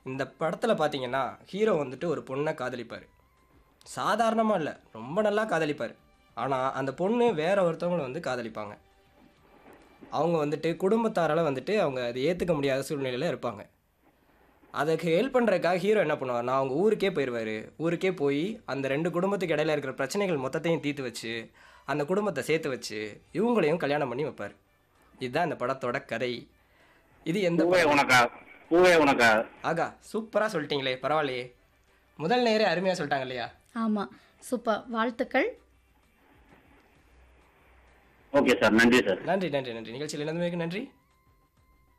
இந்த படத்தில் பார்த்தீங்கன்னா ஹீரோ வந்துட்டு ஒரு பொண்ணை காதலிப்பார் சாதாரணமாக இல்லை ரொம்ப நல்லா காதலிப்பார் ஆனால் அந்த பொண்ணு வேற ஒருத்தவங்களை வந்து காதலிப்பாங்க அவங்க வந்துட்டு குடும்பத்தாரால் வந்துட்டு அவங்க அதை ஏற்றுக்க முடியாத சூழ்நிலையில் இருப்பாங்க அதுக்கு ஹெல்ப் பண்ணுறதுக்காக ஹீரோ என்ன பண்ணுவார் நான் அவங்க ஊருக்கே போயிடுவார் ஊருக்கே போய் அந்த ரெண்டு குடும்பத்துக்கு இடையில இருக்கிற பிரச்சனைகள் மொத்தத்தையும் தீர்த்து வச்சு அந்த குடும்பத்தை சேர்த்து வச்சு இவங்களையும் கல்யாணம் பண்ணி வைப்பார் இதுதான் இந்த படத்தோட கதை இது எந்த பூவே உனக்கா பூவே உனக்கா ஆகா சூப்பராக சொல்லிட்டீங்களே பரவாயில்லையே முதல் நேரே அருமையாக சொல்லிட்டாங்க இல்லையா ஆமாம் சூப்பர் வாழ்த்துக்கள் ஓகே சார் நன்றி சார் நன்றி நன்றி நன்றி நிகழ்ச்சியில் இணைந்தமைக்கு நன்றி